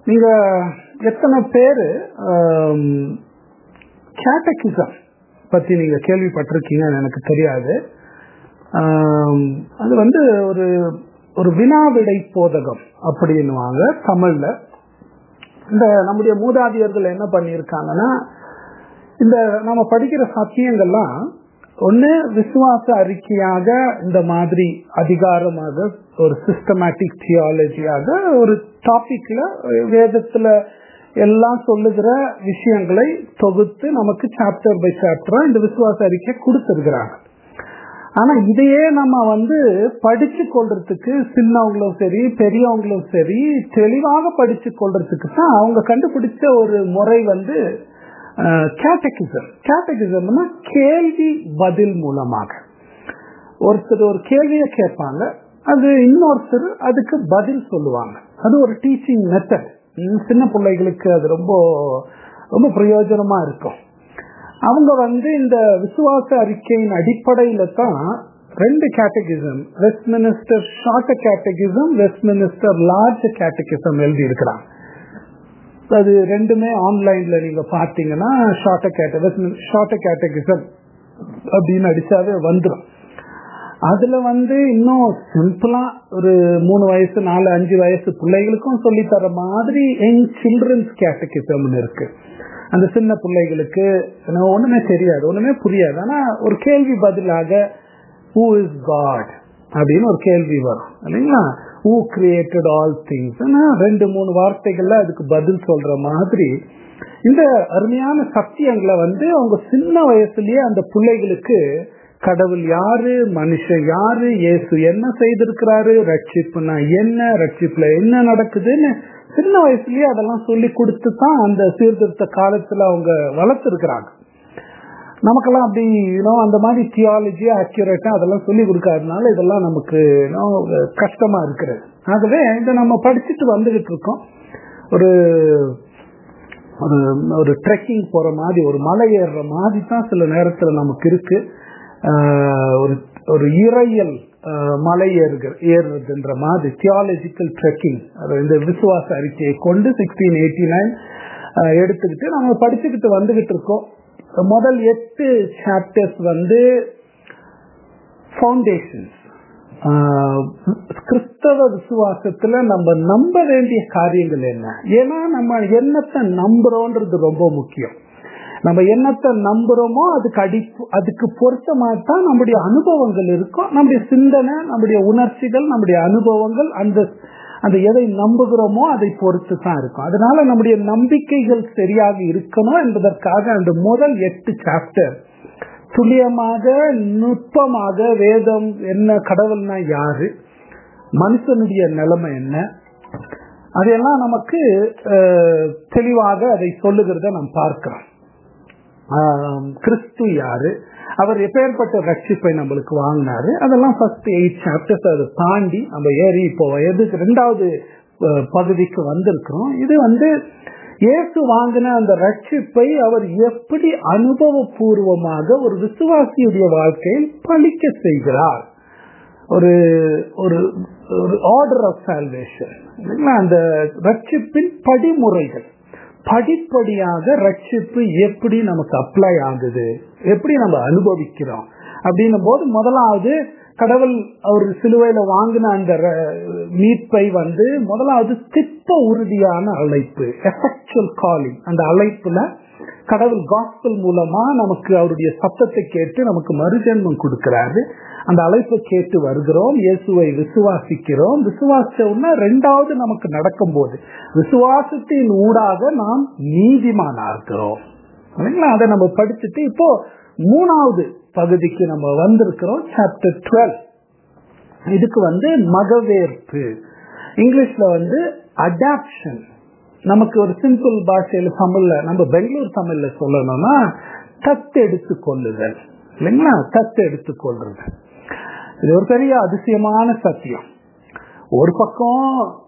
நீங்க எத்தனை பேரு கேட்டகிசம் பத்தி நீங்க கேள்விப்பட்டிருக்கீங்கன்னு எனக்கு தெரியாது ஆம், அது வந்து ஒரு ஒரு வினாவிடை போதகம் அப்படின்னுவாங்க தமிழ்ல இந்த நம்முடைய மூதாதையர்கள் என்ன பண்ணியிருக்காங்கன்னா இந்த நம்ம படிக்கிற சத்தியங்கள்லாம் ஒண்ணு விசுவாச அறிக்கையாக இந்த மாதிரி அதிகாரமாக ஒரு சிஸ்டமேட்டிக் தியாலஜியாக ஒரு டாபிக்ல வேதத்துல எல்லாம் சொல்லுகிற விஷயங்களை தொகுத்து நமக்கு சாப்டர் பை சாப்டரா இந்த விசுவாச அறிக்கை கொடுத்திருக்கிறாங்க ஆனா இதையே நம்ம வந்து படிச்சு கொள்றதுக்கு சின்னவங்களும் சரி பெரியவங்களும் சரி தெளிவாக படிச்சு கொள்றதுக்கு தான் அவங்க கண்டுபிடிச்ச ஒரு முறை வந்து கேட்டகிசம் கேட்டகிசம்னா கேள்வி பதில் மூலமாக ஒருத்தர் ஒரு கேள்வியை கேட்பாங்க அது இன்னொருத்தர் அதுக்கு பதில் சொல்லுவாங்க அது ஒரு டீச்சிங் மெத்தட் சின்ன பிள்ளைகளுக்கு அது ரொம்ப ரொம்ப பிரயோஜனமா இருக்கும் அவங்க வந்து இந்த விசுவாச அறிக்கையின் அடிப்படையில தான் ரெண்டு catechism Westminster short catechism Westminster large catechism எழுதி இருக்கிறாங்க அது ரெண்டுமே ஆன்லைன்ல நீங்க பாத்தீங்கன்னா ஷார்ட் கேட்ட ஷார்ட் கேட்டகிசம் அப்படின்னு அடிச்சாவே வந்துடும் அதுல வந்து இன்னும் சிம்பிளா ஒரு மூணு வயசு நாலு அஞ்சு வயசு பிள்ளைகளுக்கும் சொல்லி தர மாதிரி யங் சில்ட்ரன்ஸ் கேட்டகிசம்னு இருக்கு அந்த சின்ன பிள்ளைகளுக்கு ஒண்ணுமே தெரியாது ஒண்ணுமே புரியாது ஆனா ஒரு கேள்வி பதிலாக ஹூ இஸ் காட் அப்படின்னு ஒரு கேள்வி வரும் இல்லைங்களா ஹூ கிரியேட்டட் ஆல் திங்ஸ் ரெண்டு மூணு வார்த்தைகள்ல அதுக்கு பதில் சொல்ற மாதிரி இந்த அருமையான சத்தியங்களை வந்து அவங்க சின்ன வயசுலயே அந்த பிள்ளைகளுக்கு கடவுள் யாரு மனுஷன் யாரு இயேசு என்ன செய்திருக்கிறாரு ரட்சிப்புனா என்ன ரட்சிப்புல என்ன நடக்குதுன்னு சின்ன வயசுலயே அதெல்லாம் சொல்லி கொடுத்து தான் அந்த சீர்திருத்த காலத்துல அவங்க வளர்த்துருக்கிறாங்க நமக்கெல்லாம் அப்படி அந்த மாதிரி தியாலஜி அக்யூரேட்டா அதெல்லாம் சொல்லி கொடுக்காதனால இதெல்லாம் நமக்கு கஷ்டமா இருக்கிறது ஆகவே இதை நம்ம படிச்சுட்டு வந்துகிட்டு இருக்கோம் ஒரு ஒரு ஒரு ட்ரெக்கிங் போற மாதிரி ஒரு மலை ஏறுற மாதிரி தான் சில நேரத்துல நமக்கு இருக்கு ஒரு ஒரு இறையல் மலை ஏறுகிற ஏறுறதுன்ற மாதிரி தியாலஜிக்கல் ட்ரெக்கிங் இந்த விசுவாச அறிக்கையை கொண்டு சிக்ஸ்டீன் எயிட்டி நைன் எடுத்துக்கிட்டு நம்ம படிச்சுக்கிட்டு வந்துகிட்டு இருக்கோம் முதல் எட்டு சாப்டர்ஸ் வந்து ஃபவுண்டேஷன்ஸ் கிறிஸ்தவ விசுவாசத்துல நம்ம நம்ப வேண்டிய காரியங்கள் என்ன ஏன்னா நம்ம எண்ணத்தை நம்புறோன்றது ரொம்ப முக்கியம் நம்ம என்னத்தை நம்புறோமோ அதுக்கு அடி அதுக்கு பொருத்தமா தான் நம்முடைய அனுபவங்கள் இருக்கும் நம்முடைய சிந்தனை நம்முடைய உணர்ச்சிகள் நம்முடைய அனுபவங்கள் அந்த அந்த எதை நம்புகிறோமோ அதை பொறுத்து தான் இருக்கும் அதனால நம்முடைய நம்பிக்கைகள் சரியாக இருக்கணும் என்பதற்காக அந்த முதல் எட்டு சாப்டர் துல்லியமாக நுட்பமாக வேதம் என்ன கடவுள்னா யாரு மனுஷனுடைய நிலைமை என்ன அதையெல்லாம் நமக்கு தெளிவாக அதை சொல்லுகிறத நாம் பார்க்கிறோம் கிறிஸ்து யாரு அவர் எப்பேற்பட்ட ரட்சிப்பை நம்மளுக்கு வாங்கினாரு அதெல்லாம் ஃபர்ஸ்ட் எயிட் சாப்டர்ஸ் அதை தாண்டி நம்ம ஏறி இப்போ எதுக்கு ரெண்டாவது பகுதிக்கு வந்திருக்கிறோம் இது வந்து இயேசு வாங்கின அந்த ரட்சிப்பை அவர் எப்படி அனுபவபூர்வமாக ஒரு விசுவாசியுடைய வாழ்க்கையில் பழிக்க செய்கிறார் ஒரு ஒரு ஒரு ஆர்டர் ஆஃப் சால்வேஷன் அந்த ரட்சிப்பின் படிமுறைகள் படிப்படியாக ரட்சிப்பு எப்படி நமக்கு அப்ளை ஆகுது எப்படி நம்ம அனுபவிக்கிறோம் அப்படின்னும் போது முதலாவது கடவுள் அவர் சிலுவையில வாங்கின அந்த மீட்பை வந்து முதலாவது திட்ட உறுதியான அழைப்பு எஃபெக்சுவல் காலிங் அந்த அழைப்புல கடவுள் காஸ்பல் மூலமா நமக்கு அவருடைய சத்தத்தை கேட்டு நமக்கு மறுஜென்மம் கொடுக்கிறாரு அந்த அழைப்பை கேட்டு வருகிறோம் இயேசுவை விசுவாசிக்கிறோம் விசுவாசம்னா ரெண்டாவது நமக்கு நடக்கும் போது விசுவாசத்தின் ஊடாக நாம் நீதிமானா இருக்கிறோம் இல்லைங்களா அதை நம்ம படிச்சுட்டு இப்போ மூணாவது பகுதிக்கு நம்ம வந்திருக்கிறோம் சாப்டர் டுவெல் இதுக்கு வந்து மகவேற்பு இங்கிலீஷ்ல வந்து அடாப்ஷன் நமக்கு ஒரு சிம்பிள் பாஷையில தமிழ்ல நம்ம பெங்களூர் தமிழ்ல சொல்லணும்னா தத்தெடுத்து கொள்ளுதல் இல்லைங்களா தத்தெடுத்து கொள்றது இது ஒரு பெரிய அதிசயமான சத்தியம் ஒரு பக்கம்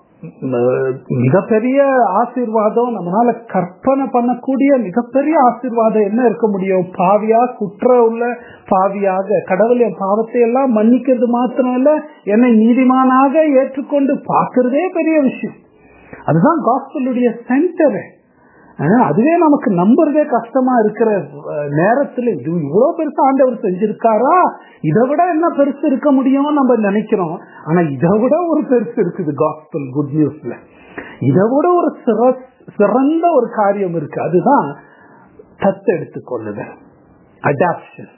மிகப்பெரிய ஆசீர்வாதம் நம்மளால கற்பனை பண்ணக்கூடிய மிகப்பெரிய ஆசீர்வாதம் என்ன இருக்க முடியும் பாவியா குற்ற உள்ள பாவியாக கடவுள் என் பாவத்தை எல்லாம் மன்னிக்கிறது மாத்திரம் இல்ல என்னை நீதிமானாக ஏற்றுக்கொண்டு பார்க்கறதே பெரிய விஷயம் அதுதான் காஸ்பலுடைய சென்டரு அதுவே நமக்கு நம்புறதே கஷ்டமா இருக்கிற நேரத்துல இது இவ்வளவு பெருசு ஆண்டவர் செஞ்சிருக்காரா இதை விட என்ன பெருசு இருக்க முடியும் நம்ம நினைக்கிறோம் ஆனா இதை விட ஒரு பெருசு இருக்குது காஸ்பல் குட் நியூஸ்ல இதை விட ஒரு சிறந்த ஒரு காரியம் இருக்கு அதுதான் தத்தெடுத்து கொள்ளுதல் அடாப்ஷன்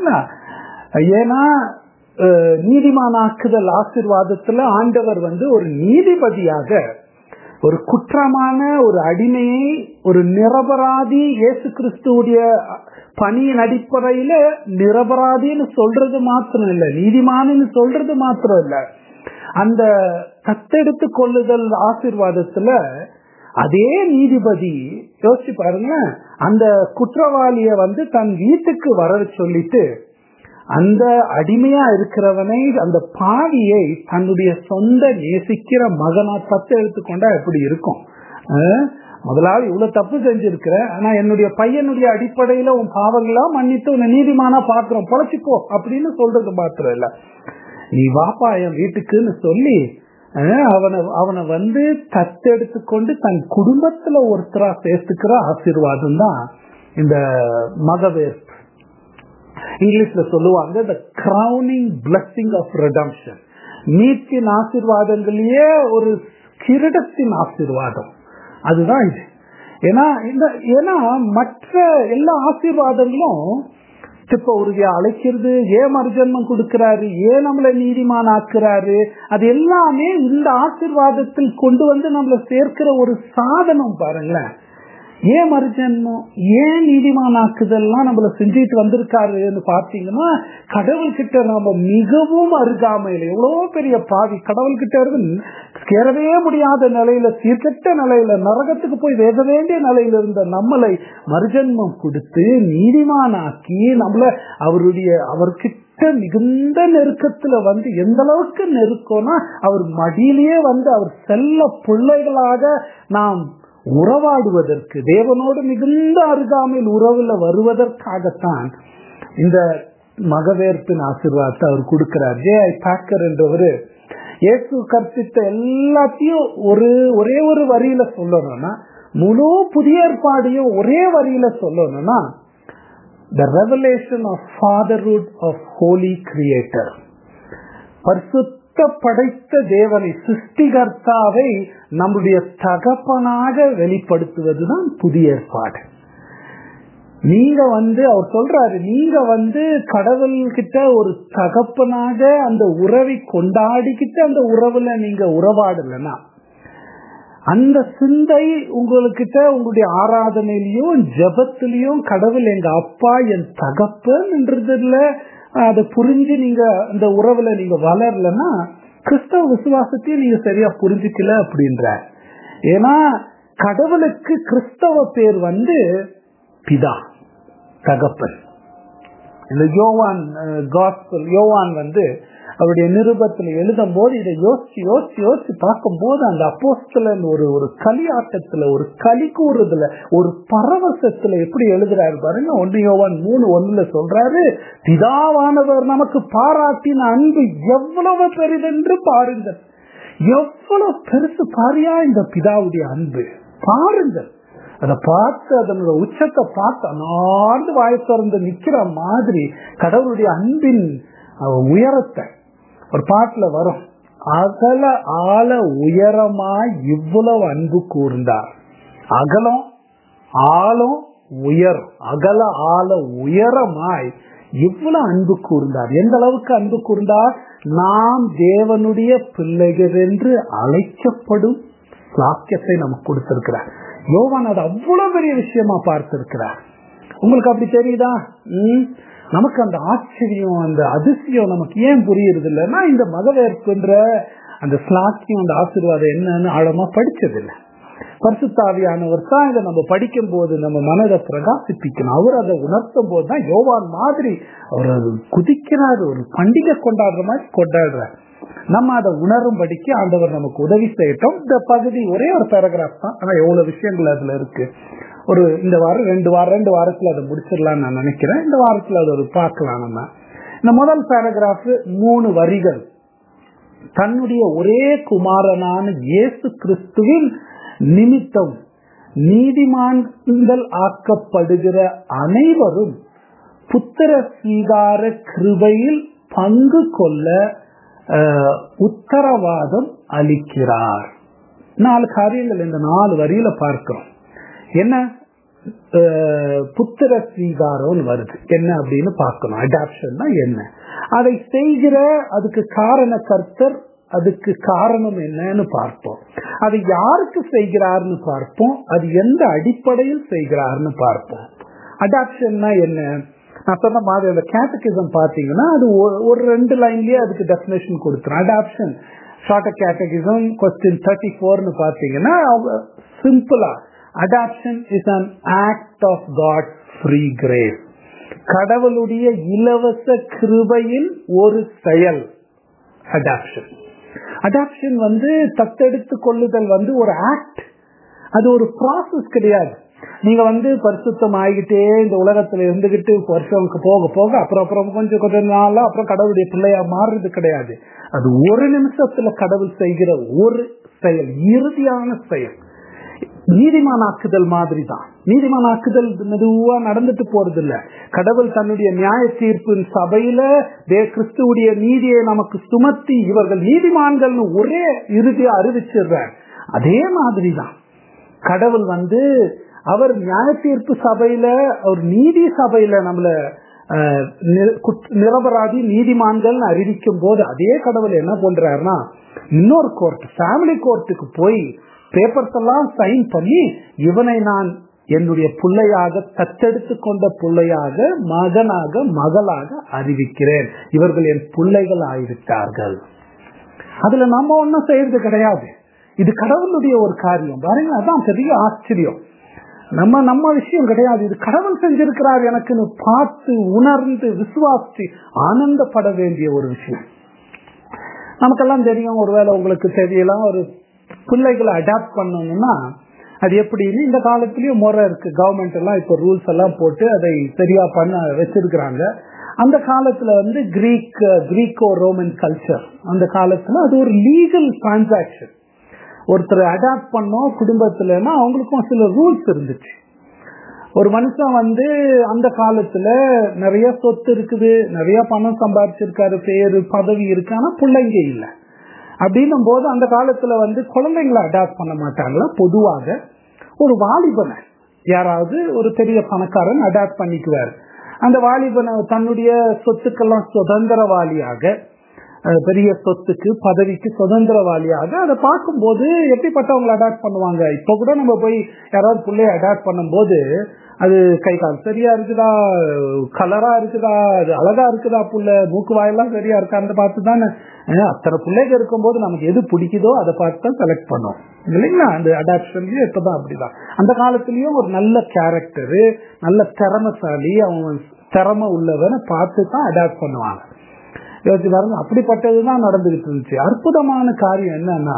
ஏன்னா நீதிமானாக்குதல் ஆசிர்வாதத்துல ஆண்டவர் வந்து ஒரு நீதிபதியாக ஒரு குற்றமான ஒரு அடிமையை ஒரு நிரபராதி இயேசு கிறிஸ்துவுடைய பணியின் அடிப்படையில நிரபராதின்னு சொல்றது மாத்திரம் இல்ல நீதிமானு சொல்றது மாத்திரம் இல்ல அந்த தத்தெடுத்து கொள்ளுதல் ஆசிர்வாதத்துல அதே நீதிபதி யோசிச்சு பாருங்க அந்த குற்றவாளிய வந்து தன் வீட்டுக்கு வர சொல்லிட்டு அந்த அடிமையா இருக்கிறவனை அந்த பாவியை தன்னுடைய சொந்த நேசிக்கிற மகனா தத்து எடுத்துக்கொண்டா எப்படி இருக்கும் முதலாவது இவ்வளவு தப்பு செஞ்சிருக்கிற ஆனா என்னுடைய பையனுடைய அடிப்படையில உன் பாவங்களா மன்னித்து உன்னை நீதிமானா பாக்குறோம் பொழைச்சிப்போ அப்படின்னு சொல்றது மாத்திரம் இல்ல நீ வாப்பா என் வீட்டுக்குன்னு சொல்லி அவனை அவனை வந்து தத்தெடுத்து கொண்டு தன் குடும்பத்துல ஒருத்தரா சேர்த்துக்கிற ஆசீர்வாதம் தான் இந்த மகவேற்பு இங்கிலீஷ்ல சொல்லுவாங்க the crowning blessing of redemption மீட்பின் ஆசீர்வாதங்களையே ஒரு கிரீடத்தின் ஆசீர்வாதம் அதுதான் இது ஏன்னா இந்த ஏன்னா மற்ற எல்லா ஆசீர்வாதங்களும் திப்ப உறுதியா அழைக்கிறது ஏன் மறுஜன்மம் கொடுக்கிறாரு ஏன் நம்மளை நீதிமான் ஆக்குறாரு அது எல்லாமே இந்த ஆசீர்வாதத்தில் கொண்டு வந்து நம்மளை சேர்க்கிற ஒரு சாதனம் பாருங்களேன் ஏன் மறுஜன்மம் ஏன் நீதிமானாக்குதெல்லாம் நம்மள செஞ்சுட்டு வந்திருக்காருன்னு பாத்தீங்கன்னா கடவுள் கிட்ட நாம மிகவும் அருகாமையில எவ்வளவு பெரிய பாவி கடவுள் கிட்ட இருந்து சேரவே முடியாத நிலையில சீர்கெட்ட நிலையில நரகத்துக்கு போய் வேக வேண்டிய நிலையில இருந்த நம்மளை மறுஜன்மம் கொடுத்து நீதிமானாக்கி நம்மள அவருடைய அவர்கிட்ட மிகுந்த நெருக்கத்துல வந்து எந்த அளவுக்கு நெருக்கம்னா அவர் மடியிலேயே வந்து அவர் செல்ல பிள்ளைகளாக நாம் உறவாடுவதற்கு தேவனோடு மிகுந்த அருகாமையில் உறவுல வருவதற்காகத்தான் இந்த மகவேற்பின் ஆசீர்வாதத்தை அவர் கொடுக்கிறார் ஜே ஐ பாக்கர் என்றவரு இயேசு கற்பித்த எல்லாத்தையும் ஒரு ஒரே ஒரு வரியில சொல்லணும்னா முழு புதிய ஏற்பாடையும் ஒரே வரியில சொல்லணும்னா the revelation of fatherhood of holy creator பரிசுத்த படைத்த தேவனை சிருஷ்டிகர்த்தாவை நம்முடைய தகப்பனாக வெளிப்படுத்துவதுதான் புதிய ஏற்பாடு நீங்க வந்து அவர் சொல்றாரு நீங்க வந்து கடவுள் கிட்ட ஒரு தகப்பனாக அந்த உறவை கொண்டாடிக்கிட்டு அந்த உறவுல நீங்க உறவாடலன்னா அந்த சிந்தை உங்ககிட்ட உங்களுடைய ஆராதனையிலையும் ஜபத்திலையும் கடவுள் எங்க அப்பா என் தகப்பன்ன்றதுல அதை புரிஞ்சு நீங்க அந்த உறவுல நீங்க வளரலன்னா கிறிஸ்தவ விசுவாசத்தையும் நீங்க சரியா புரிஞ்சுக்கல அப்படின்ற ஏன்னா கடவுளுக்கு கிறிஸ்தவ பேர் வந்து பிதா தகப்பன் இந்த யோவான் காஸ்பல் யோவான் வந்து அவருடைய நிருபத்தில் எழுதும் போது இதை யோசிச்சு யோசிச்சு யோசிச்சு பார்க்கும் போது அந்த அப்போஸ்தல ஒரு ஒரு களியாட்டத்துல ஒரு களி கூறுதுல ஒரு பரவசத்துல எப்படி எழுதுறாரு பாருங்க ஒன்று யோவான் மூணு ஒண்ணுல சொல்றாரு பிதாவானவர் நமக்கு பாராட்டின அன்பு எவ்வளவு பெரிதென்று பாருங்கள் எவ்வளவு பெருசு பாரியா இந்த பிதாவுடைய அன்பு பாருங்கள் அதை பார்த்து அதனோட உச்சத்தை பார்த்து அனார்ந்து வாய திறந்து நிக்கிற மாதிரி கடவுளுடைய அன்பின் உயரத்தை ஒரு பாட்டுல வரும் அகல ஆழ உயரமாய் இவ்வளவு அன்பு கூர்ந்தார் அகலம் ஆழம் உயர் அகல ஆழ உயரமாய் இவ்வளவு அன்பு கூர்ந்தார் எந்த அளவுக்கு அன்பு கூர்ந்தார் நாம் தேவனுடைய பிள்ளைகள் என்று அழைக்கப்படும் சாக்கியத்தை நமக்கு கொடுத்திருக்கிறார் யோவான் அது அவ்வளவு பெரிய விஷயமா பார்த்திருக்கிறார் உங்களுக்கு அப்படி தெரியுதா உம் நமக்கு அந்த ஆச்சரியம் அந்த அதிசயம் நமக்கு ஏன் புரியுறது இல்லைன்னா இந்த மகவேற்புன்ற அந்த ஸ்லாக்கியம் அந்த ஆசீர்வாதம் என்னன்னு ஆழமா படிச்சதில்லை பரிசுத்தாவியானவர் தான் இதை நம்ம படிக்கும் போது நம்ம மனதை பிரகாசிப்பிக்கணும் அவர் அதை உணர்த்தும் போது தான் யோவான் மாதிரி அவர் அது குதிக்கிறார் ஒரு பண்டிகை கொண்டாடுற மாதிரி கொண்டாடுறார் நம்ம அதை உணரும்படிக்கு ஆண்டவர் நமக்கு உதவி செய்யட்டும் இந்த பகுதி ஒரே ஒரு பேராகிராஃப் தான் ஆனா எவ்வளவு விஷயங்கள் அதுல இருக்கு ஒரு இந்த வாரம் ரெண்டு வாரம் ரெண்டு வாரத்துல அதை முடிச்சிடலாம்னு நான் நினைக்கிறேன் இந்த வாரத்துல அதை ஒரு பார்க்கலாம் நம்ம இந்த முதல் பேராகிராஃப் மூணு வரிகள் தன்னுடைய ஒரே குமாரனான இயேசு கிறிஸ்துவின் நிமித்தம் நீதிமான்கள் ஆக்கப்படுகிற அனைவரும் புத்திர சீகார கிருபையில் பங்கு கொள்ள அஹ், உத்தரவாதம் அளிக்கிறார் நாலு காரியங்கள் இந்த நாலு வரியில பார்க்கிறோம் என்ன அஹ், புத்திர ஸ்வீகாரம்னு வருது என்ன அப்படின்னு பார்க்கணும் அடாப்ஷன்னா என்ன அதை செய்கிற அதுக்கு காரண கர்த்தர் அதுக்கு காரணம் என்னன்னு பார்ப்போம் அதை யாருக்கு செய்கிறார்னு பார்ப்போம் அது எந்த அடிப்படையில் செய்கிறார்னு பார்ப்போம் அடாப்ஷன்னா என்ன நான் சொன்ன மாதிரி அந்த கேட்டகிசம் பார்த்தீங்கன்னா அது ஒரு- ஒரு ரெண்டு லைன்லயே அதுக்கு டெஃபினேஷன் கொடுத்துரும் adoption short catechism question thirty ஃபோர்னு பார்த்தீங்கன்னா சிம்பிளா adoption is an act of God free grace கடவுளுடைய இலவச கிருபையின் ஒரு செயல் அடாப்ஷன் அடாப்ஷன் வந்து தத்தெடுத்து கொள்ளுதல் வந்து ஒரு ஆக்ட் அது ஒரு ப்ராசஸ் கிடையாது நீங்க வந்து பரிசுத்தம் ஆகிட்டே இந்த உலகத்துல இருந்துகிட்டு வருஷம் போக போக அப்புறம் அப்புறம் கொஞ்சம் கொஞ்சம் நாளா அப்புறம் கடவுளுடைய பிள்ளையா மாறுறது கிடையாது அது ஒரு நிமிஷத்துல கடவுள் செய்கிற ஒரு செயல் இறுதியான செயல் நீதிமானாக்குதல் மாதிரி தான் நீதிமானாக்குதல் மெதுவா நடந்துட்டு போறது இல்ல கடவுள் தன்னுடைய நியாய தீர்ப்பின் சபையில தே கிறிஸ்துவுடைய நீதியை நமக்கு சுமத்தி இவர்கள் நீதிமான்கள்னு ஒரே இறுதியா அறிவிச்சிடுறார் அதே மாதிரி தான் கடவுள் வந்து அவர் நியாய தீர்ப்பு சபையில ஒரு நீதி சபையில நம்மள அஹ், நி- குற்ற- நிரபராதி நீதிமான்கள் அறிவிக்கும் போது அதே கடவுள் என்ன பண்றாருன்னா இன்னொரு கோர்ட் ஃபேமிலி கோர்ட்டுக்கு போய் பேப்பர்ஸ் எல்லாம் சைன் பண்ணி இவனை நான் என்னுடைய பிள்ளையாக தத்தெடுத்து கொண்ட பிள்ளையாக மகனாக மகளாக அறிவிக்கிறேன் இவர்கள் என் பிள்ளைகள் ஆயிருக்கார்கள் அதுல நம்ம ஒண்ணும் செய்யறது கிடையாது இது கடவுளுடைய ஒரு காரியம் பாருங்க அதான் பெரிய ஆச்சரியம் நம்ம நம்ம விஷயம் கிடையாது இது கடவுள் செஞ்சிருக்கிறார் எனக்குன்னு பார்த்து உணர்ந்து விசுவாசி ஆனந்தப்பட வேண்டிய ஒரு விஷயம் நமக்கெல்லாம் தெரியும் ஒருவேளை உங்களுக்கு தெரியலாம் ஒரு பிள்ளைகளை அடாப்ட் பண்ணணும்னா அது எப்படின்னு இந்த காலத்திலயும் முறை இருக்கு கவர்மெண்ட் எல்லாம் இப்ப ரூல்ஸ் எல்லாம் போட்டு அதை சரியா பண்ண வச்சிருக்கிறாங்க அந்த காலத்துல வந்து கிரீக் கிரீக்கோ ரோமன் கல்ச்சர் அந்த காலத்துல அது ஒரு லீகல் டிரான்சாக்ஷன் ஒருத்தர் அடாப்ட் பண்ணோம் குடும்பத்துலன்னா அவங்களுக்கும் சில ரூல்ஸ் இருந்துச்சு ஒரு மனுஷன் வந்து அந்த காலத்துல நிறைய சொத்து இருக்குது நிறைய பணம் சம்பாதிச்சிருக்காரு பேரு பதவி இருக்கு ஆனா பிள்ளைங்க இல்ல அப்படின்னும் போது அந்த காலத்துல வந்து குழந்தைங்களை அடாப்ட் பண்ண மாட்டாங்களா பொதுவாக ஒரு வாலிபனை யாராவது ஒரு பெரிய பணக்காரன் அடாப்ட் பண்ணிக்குவார் அந்த வாலிபனை தன்னுடைய சொத்துக்கெல்லாம் சுதந்திரவாளியாக அஹ், பெரிய சொத்துக்கு பதவிக்கு சுதந்திரவாளியாக அதை பார்க்கும்போது எப்படிப்பட்டவங்களை அடாப்ட் பண்ணுவாங்க இப்ப கூட நம்ம போய் யாராவது பிள்ளைய அடாப்ட் பண்ணும்போது அது கை கால் சரியா இருக்குதா கலரா இருக்குதா அது அழகா இருக்குதா புள்ள மூக்கு வாயெல்லாம் சரியா இருக்கான்னு பார்த்து தானே அஹ், அத்தனை பிள்ளைங்க இருக்கும்போது நமக்கு எது பிடிக்குதோ அதை பார்த்து தான் செலக்ட் பண்ணோம் இல்லைங்களா அந்த அடாப்ஷன்லயும் இப்பதான் அப்படிதான் அந்த காலத்திலயும் ஒரு நல்ல கேரக்டரு நல்ல திறமசாலி அவன் திறமை உள்ளவனை பார்த்து தான் அடாப்ட் பண்ணுவாங்க யோசிச்சு பாருங்க அப்படிப்பட்டதுதான் நடந்துகிட்டு இருந்துச்சு அற்புதமான காரியம் என்னன்னா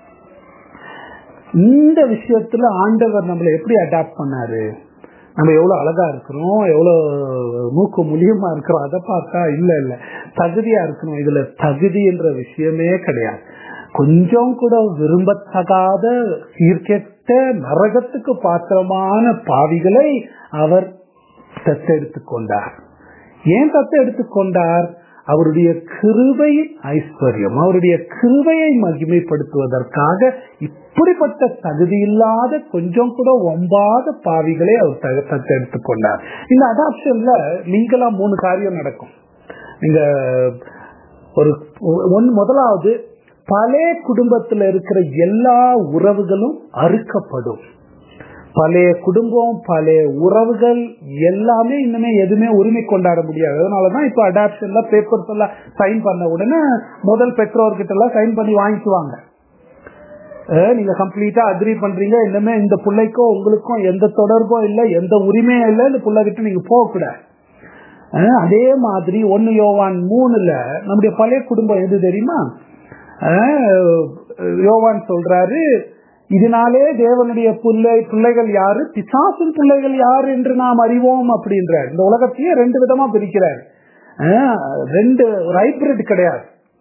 இந்த விஷயத்துல ஆண்டவர் நம்மளை எப்படி அடாப்ட் பண்ணாரு நம்ம எவ்வளவு அழகா இருக்கிறோம் எவ்வளவு மூக்கு முழியமா இருக்கிறோம் அதை பார்த்தா இல்ல இல்ல தகுதியா இருக்கணும் இதுல தகுதி என்ற விஷயமே கிடையாது கொஞ்சம் கூட விரும்பத்தகாத சீர்கெட்ட நரகத்துக்கு பாத்திரமான பாவிகளை அவர் தத்தெடுத்துக் கொண்டார் ஏன் தத்தெடுத்துக் கொண்டார் அவருடைய கிருபையின் ஐஸ்வர்யம் அவருடைய கிருபையை மகிமைப்படுத்துவதற்காக இப்படிப்பட்ட தகுதி இல்லாத கொஞ்சம் கூட ஒம்பாத பாவிகளை அவர் த- தத்தெடுத்துக் கொண்டார் இந்த அடாப்ஷன்ல நீங்களா மூணு காரியம் நடக்கும் நீங்க ஒரு ஒன் முதலாவது பழைய குடும்பத்துல இருக்கிற எல்லா உறவுகளும் அறுக்கப்படும் பழைய குடும்பம் பழைய உறவுகள் எல்லாமே இன்னுமே எதுவுமே உரிமை கொண்டாட முடியாது அதனாலதான் இப்ப அடாப்ஷன்ல பேப்பர்ஸ் எல்லாம் சைன் பண்ண உடனே முதல் பெற்றோர்கிட்ட எல்லாம் சைன் பண்ணி வாங்கிக்குவாங்க அஹ் நீங்க கம்ப்ளீட்டா அக்ரி பண்றீங்க இன்னுமே இந்த பிள்ளைக்கும் உங்களுக்கும் எந்த தொடர்பும் இல்லை எந்த உரிமையும் இல்லை இந்த பிள்ளைகிட்ட நீங்க போகக்கூடாது அஹ் அதே மாதிரி ஒன்னு யோவான் மூணுல நம்முடைய பழைய குடும்பம் எது தெரியுமா அஹ் யோவான் சொல்றாரு இதனாலே தேவனுடைய பிள்ளை பிள்ளைகள் யாரு பிசாசின் பிள்ளைகள் யார் என்று நாம் அறிவோம் அப்படின்றார் இந்த உலகத்தையே ரெண்டு விதமா பிரிக்கிறார் அஹ் ரெண்டு ஒரு ஹைபிரிட் கிடையாது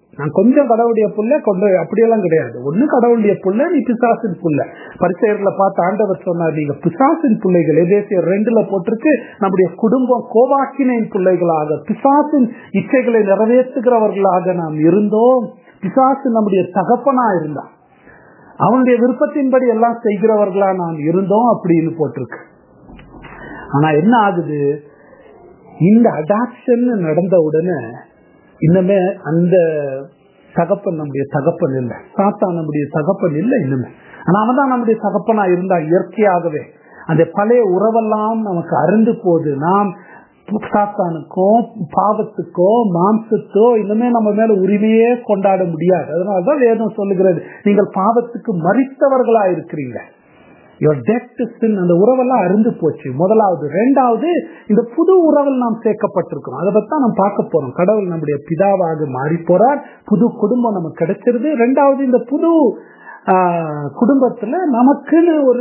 நான் கொஞ்சம் கடவுளுடைய புள்ள கொண்டு அப்படியெல்லாம் கிடையாது ஒண்ணு கடவுளுடைய புள்ள நீ பிசாசின் புள்ள பரிசெயர்களை பார்த்து ஆண்டவர் சொன்னார் நீங்க பிசாசின் பிள்ளைகள் எதேசியர் ரெண்டுல போட்டிருக்கு நம்முடைய குடும்பம் கோவாக்கினின் பிள்ளைகளாக பிசாசின் இச்சைகளை நிறைவேற்றுகிறவர்களாக நாம் இருந்தோம் பிசாசு நம்முடைய தகப்பனா இருந்தான் அவனுடைய விருப்பத்தின்படி எல்லாம் செய்கிறவர்களா நாம் இருந்தோம் அப்படின்னு போட்டிருக்கு ஆனா என்ன ஆகுது இந்த அடாப்ஷன் நடந்த உடனே இன்னுமே அந்த தகப்பன் நம்முடைய தகப்பன் இல்லை சாத்தா நம்முடைய தகப்பன் இல்லை இன்னுமே ஆனா அவன் தான் நம்முடைய தகப்பனா இருந்தா இயற்கையாகவே அந்த பழைய உறவெல்லாம் நமக்கு அருந்து போகுது நாம் சாத்தானுக்கோ பாவத்துக்கோ மாம்சத்தோ இன்னுமே நம்ம மேல உரிமையே கொண்டாட முடியாது அதனாலதான் வேதம் சொல்லுகிறது நீங்கள் பாவத்துக்கு மறித்தவர்களா இருக்கிறீங்க யுவர் டெட் சின் அந்த உறவெல்லாம் அருந்து போச்சு முதலாவது ரெண்டாவது இந்த புது உறவில் நாம் சேர்க்கப்பட்டிருக்கிறோம் அதை பத்தி நாம் பார்க்க போறோம் கடவுள் நம்முடைய பிதாவாக மாறி போறார் புது குடும்பம் நமக்கு கிடைச்சிருது ரெண்டாவது இந்த புது குடும்பத்துல நமக்குன்னு ஒரு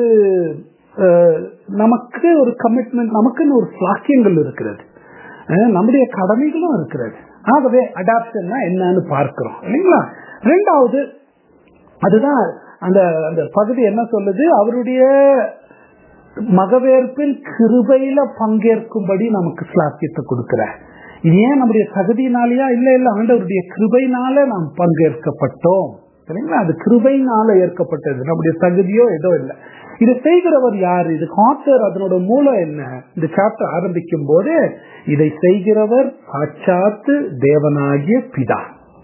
நமக்கு ஒரு கமிட்மெண்ட் நமக்குன்னு ஒரு சாக்கியங்கள் இருக்கிறது நம்முடைய கடமைகளும் இருக்கிறது ஆகவே அடாப்ஷன்னா என்னன்னு பார்க்கிறோம் இல்லைங்களா ரெண்டாவது அதுதான் அந்த அந்த பகுதி என்ன சொல்லுது அவருடைய மகவேற்பில் கிருபையில பங்கேற்கும்படி நமக்கு சாக்கியத்தை கொடுக்கிறார் இது ஏன் நம்முடைய தகுதியினாலயா இல்ல இல்ல ஆண்டவருடைய கிருபைனால நாம் பங்கேற்கப்பட்டோம் சரிங்களா அது கிருபைனால ஏற்கப்பட்டது நம்முடைய தகுதியோ ஏதோ இல்லை இதை செய்கிறவர் யார் இது ஆத்தர் அதனோட மூலம் என்ன இந்த சாப்டர் ஆரம்பிக்கும் போது இதை செய்கிறவர் சாட்சாத்து தேவனாகிய பிதா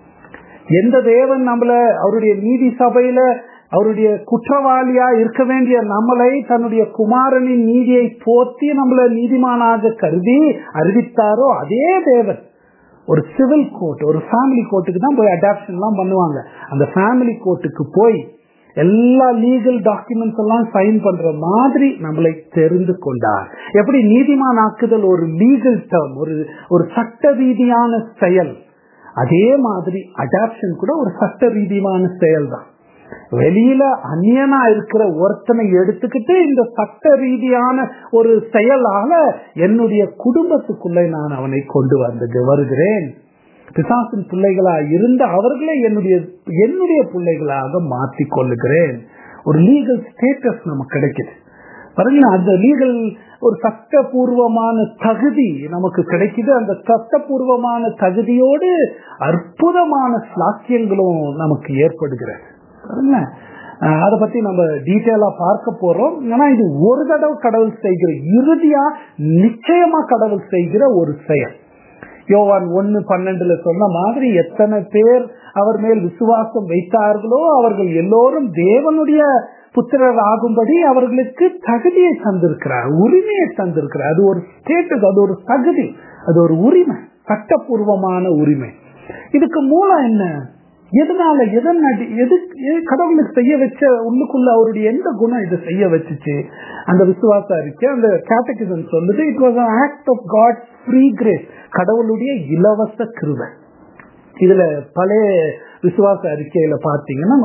எந்த தேவன் நம்மள அவருடைய நீதி சபையில அவருடைய குற்றவாளியா இருக்க வேண்டிய நம்மளை தன்னுடைய குமாரனின் நீதியை போத்தி நம்மள நீதிமானாக கருதி அறிவித்தாரோ அதே தேவன் ஒரு சிவில் கோர்ட் ஒரு ஃபேமிலி கோர்ட்டுக்கு தான் போய் அடாப்ஷன் எல்லாம் பண்ணுவாங்க அந்த ஃபேமிலி கோர்ட்டுக்கு போய் எல்லா லீகல் டாக்குமெண்ட்ஸ் எல்லாம் சைன் பண்ற மாதிரி நம்மளை தெரிந்து கொண்டார் எப்படி நீதிமான் ஆக்குதல் ஒரு லீகல் டேர்ம் ஒரு ஒரு சட்ட ரீதியான செயல் அதே மாதிரி அடாப்ஷன் கூட ஒரு சட்ட ரீதியான செயல் தான் வெளியில அந்நியனா இருக்கிற ஒருத்தனை எடுத்துக்கிட்டு இந்த சட்ட ரீதியான ஒரு செயலால என்னுடைய குடும்பத்துக்குள்ளே நான் அவனை கொண்டு வந்து வருகிறேன் பிசாசின் பிள்ளைகளா இருந்த அவர்களே என்னுடைய என்னுடைய பிள்ளைகளாக மாற்றி கொள்ளுகிறேன் ஒரு லீகல் ஸ்டேட்டஸ் நமக்கு கிடைக்குது பாருங்க அந்த லீகல் ஒரு சட்டபூர்வமான தகுதி நமக்கு கிடைக்குது அந்த சட்டபூர்வமான தகுதியோடு அற்புதமான சாக்கியங்களும் நமக்கு ஏற்படுகிறது பாருங்க அதை பத்தி நம்ம டீட்டெயிலா பார்க்க போறோம் ஏன்னா இது ஒரு தடவை கடவுள் செய்கிற இறுதியா நிச்சயமா கடவுள் செய்கிற ஒரு செயல் யோவான் ஒன்னு பன்னெண்டுல சொன்ன மாதிரி எத்தனை பேர் அவர் மேல் விசுவாசம் வைத்தார்களோ அவர்கள் எல்லோரும் தேவனுடைய புத்திரர் ஆகும்படி அவர்களுக்கு தகுதியை தந்திருக்கிறார் உரிமையை தந்திருக்கிறார் அது ஒரு ஸ்டேட்டஸ் அது ஒரு தகுதி அது ஒரு உரிமை சட்டப்பூர்வமான உரிமை இதுக்கு மூலம் என்ன எதனால எதன் அடி எது கடவுளுக்கு செய்ய வச்ச உள்ளுக்குள்ள அவருடைய எந்த குணம் இதை செய்ய வச்சுச்சு அந்த விசுவாச அறிக்கை அந்த கேட்டகிசம் சொல்லுது it was act of God free grace கடவுளுடைய இலவச கிருவை இதுல பழைய விசுவாச அறிக்கையில பாத்தீங்கன்னா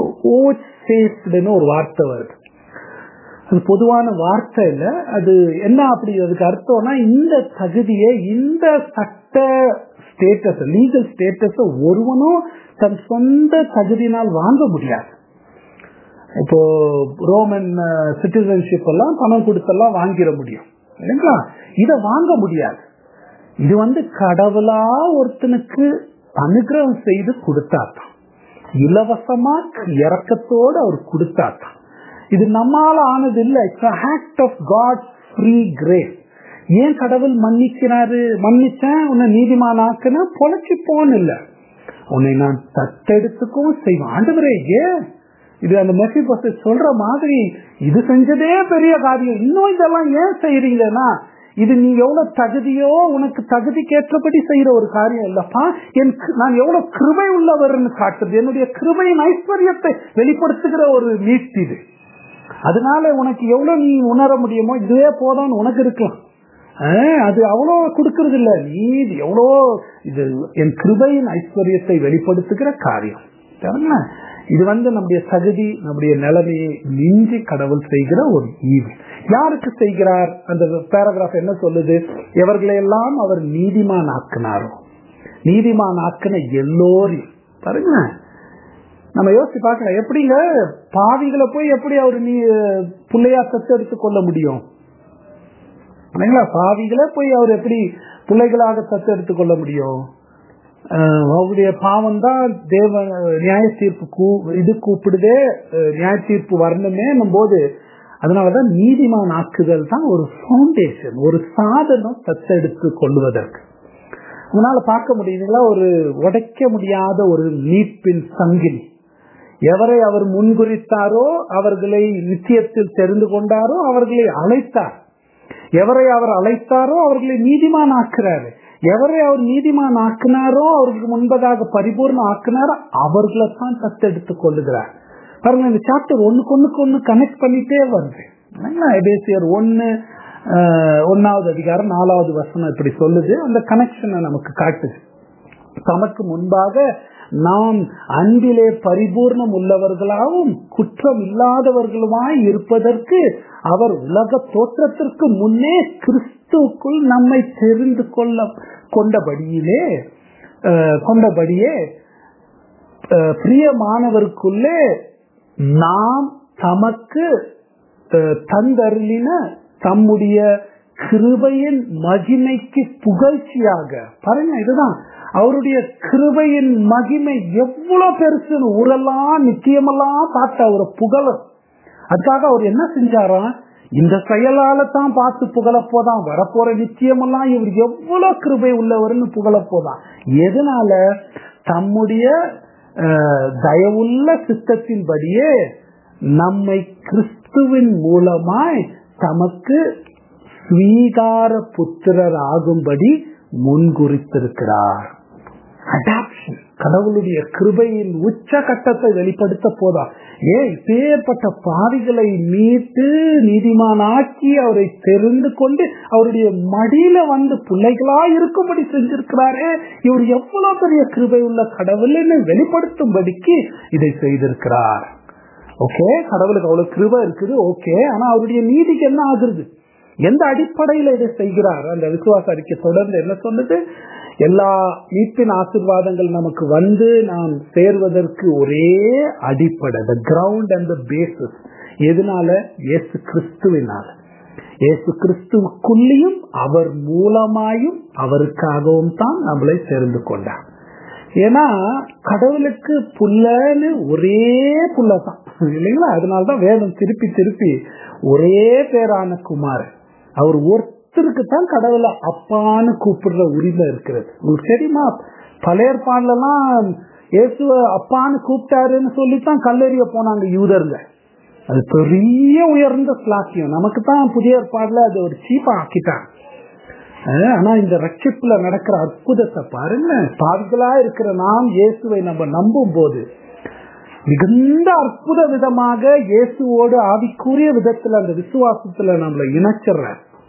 ஓன்னு ஒரு வார்த்தை வருது அது பொதுவான வார்த்தை இல்ல அது என்ன அப்படி அதுக்கு அர்த்தம்னா இந்த தகுதியை இந்த சட்ட ஸ்டேட்டஸ் லீகல் ஸ்டேட்டஸ் ஒருவனும் தன் சொந்த தகுதியினால் வாங்க முடியாது இப்போ ரோமன் சிட்டிசன்ஷிப் எல்லாம் பணம் கொடுத்தெல்லாம் வாங்கிட முடியும் இல்லைங்களா இதை வாங்க முடியாது இது வந்து கடவுளா ஒருத்தனுக்கு அனுகிரகம் செய்து கொடுத்தாத்தான் இலவசமா இறக்கத்தோடு அவர் கொடுத்தாத்தான் இது நம்மால ஆனது இல்லை it's act of God free grace ஏன் கடவுள் மன்னிக்கிறாரு மன்னிச்சேன் உன்னை நீதிமான் ஆக்குனா பொழைச்சி போன்னு இல்ல உன்னை நான் தத்தெடுத்துக்கவும் செய்வேன் ஆண்டவரே ஏன் இது அந்த மெசி பஸ் சொல்ற மாதிரி இது செஞ்சதே பெரிய காரியம் இன்னும் இதெல்லாம் ஏன் செய்யறீங்கன்னா இது நீ எவ்வளவு தகுதியோ உனக்கு தகுதிக்கேற்றபடி செய்யற ஒரு காரியம் இல்லப்பா என் நான் எவ்வளவு கிருபை உள்ளவர்னு காட்டுறது என்னுடைய கிருபையின் ஐஸ்வர்யத்தை வெளிப்படுத்துகிற ஒரு மீட் இது அதனால உனக்கு எவ்வளவு நீ உணர முடியுமோ இதுவே போதும்னு உனக்கு இருக்கலாம் அது அவ்வளோ கொடுக்கறது இல்ல நீ எவ்வளோ இது என் கிருபையின் ஐஸ்வர்யத்தை வெளிப்படுத்துகிற காரியம் இது வந்து நம்முடைய தகுதி நம்முடைய நிலைமையை மிஞ்சி கடவுள் செய்கிற ஒரு ஈவு யாருக்கு செய்கிறார் அந்த பேராகிராஃப் என்ன சொல்லுது எவர்களையெல்லாம் அவர் நீதிமான் ஆக்கினாரோ நீதிமான் ஆக்கின எல்லோரையும் பாருங்க நம்ம யோசிச்சு பார்க்கலாம் எப்படிங்க பாவிகளை போய் எப்படி அவர் நீ பிள்ளையா தத்தெடுத்து கொள்ள முடியும் இல்லைங்களா பாவிகளை போய் அவர் எப்படி பிள்ளைகளாக தத்தெடுத்து கொள்ள முடியும் அஹ் அவருடைய பாவம் தான் தேவ நியாய தீர்ப்பு கூ இது கூப்பிடுதே அஹ் நியாய தீர்ப்பு வரணுமே போது அதனாலதான் நீதிமான் ஆக்குதல் தான் ஒரு ஃபவுண்டேஷன் ஒரு சாதனம் தத்தெடுத்து கொள்வதற்கு உங்களால பார்க்க முடியுதுங்களா ஒரு உடைக்க முடியாத ஒரு மீட்பின் சங்கிலி எவரை அவர் முன்குறித்தாரோ அவர்களை நிச்சயத்தில் தெரிந்து கொண்டாரோ அவர்களை அழைத்தார் எவரை அவர் அழைத்தாரோ அவர்களை நீதிமான் ஆக்குறாரு எவரை அவர் நீதிமான் ஆக்கினாரோ அவருக்கு முன்பதாக பரிபூர்ண ஆக்கினாரோ அவர்களை தான் தத்தெடுத்துக் கொள்ளுகிறார் பாருங்க இந்த சாப்டர் ஒண்ணுக்கு ஒண்ணுக்கு ஒண்ணு கனெக்ட் பண்ணிட்டே வருது எபேசியர் ஒன்னு ஒன்னாவது அதிகாரம் நாலாவது வசனம் இப்படி சொல்லுது அந்த கனெக்ஷனை நமக்கு காட்டுது தமக்கு முன்பாக நாம் அன்பிலே பரிபூர்ணம் உள்ளவர்களாகவும் குற்றம் இல்லாதவர்களுமாய் இருப்பதற்கு அவர் உலக தோற்றத்திற்கு முன்னே கிறிஸ்துக்குள் நம்மை தெரிந்து கொள்ள கொண்டபடியிலே கொண்டபடியே பிரியமானவருக்குள்ளே நாம் தமக்கு தந்தருளின தம்முடைய கிருபையின் மகிமைக்கு புகழ்ச்சியாக பாருங்க இதுதான் அவருடைய கிருபையின் மகிமை எவ்வளவு பெருசுன்னு ஊரெல்லாம் நிச்சயமெல்லாம் பார்த்து அவரை புகழ அதுக்காக அவர் என்ன செஞ்சாராம் இந்த செயலால தான் பார்த்து புகழ போதான் வரப்போற நிச்சயமெல்லாம் இவர் எவ்வளவு கிருபை உள்ளவர்னு புகழ போதான் எதனால தம்முடைய தயவுள்ள சித்தத்தின்படியே நம்மை கிறிஸ்துவின் மூலமாய் தமக்கு ஸ்வீகார புத்திரர் ஆகும்படி முன்குறித்திருக்கிறார் அடாப்ஷன் கடவுளுடைய கிருபையின் உச்ச கட்டத்தை வெளிப்படுத்த போதா ஏன் இப்பேற்பட்ட பாவிகளை மீட்டு நீதிமானாக்கி அவரை தெரிந்து கொண்டு அவருடைய மடியில வந்து பிள்ளைகளா இருக்கும்படி செஞ்சிருக்கிறாரே இவர் எவ்வளவு பெரிய கிருபை உள்ள கடவுள்னு வெளிப்படுத்தும்படிக்கு இதை செய்திருக்கிறார் ஓகே கடவுளுக்கு அவ்வளவு கிருபை இருக்குது ஓகே ஆனா அவருடைய நீதிக்கு என்ன ஆகுறது எந்த அடிப்படையில இதை செய்கிறார் அந்த விசுவாச அறிக்கை தொடர்ந்து என்ன சொன்னது எல்லா மீட்பின் ஆசிர்வாதங்கள் நமக்கு வந்து நாம் சேர்வதற்கு ஒரே அடிப்படை the ground and the basis எதனால இயேசு கிறிஸ்துவினால இயேசு கிறிஸ்துவுக்குள்ளேயும் அவர் மூலமாயும் அவருக்காகவும் தான் நம்மளை சேர்ந்து கொண்டார் ஏன்னா கடவுளுக்கு புல்லன்னு ஒரே புல்ல தான் இல்லைங்களா அதனாலதான் வேதம் திருப்பி திருப்பி ஒரே பேரான குமார் அவர் ஒருத்தருக்கு தான் கடவுளை அப்பான்னு கூப்பிடுற உரிமை இருக்கிறது உங்களுக்கு தெரியுமா பழைய ஏற்பாடுலாம் இயேசுவ அப்பான்னு கூப்பிட்டாருன்னு சொல்லித்தான் கல்லெறிய போனாங்க யூதர்ல அது பெரிய உயர்ந்த ஸ்லாக்கியம் நமக்கு தான் புதிய ஏற்பாடுல அது ஒரு சீப்பா ஆக்கிட்டாங்க ஆனா இந்த ரட்சிப்புல நடக்கிற அற்புதத்தை பாருங்க பாவிகளா இருக்கிற நாம் இயேசுவை நம்ம நம்பும் போது மிகுந்த அற்புத விதமாக இயேசுவோடு ஆவிக்குரிய விதத்துல அந்த விசுவாசத்துல நம்மளை இணைச்சிடுற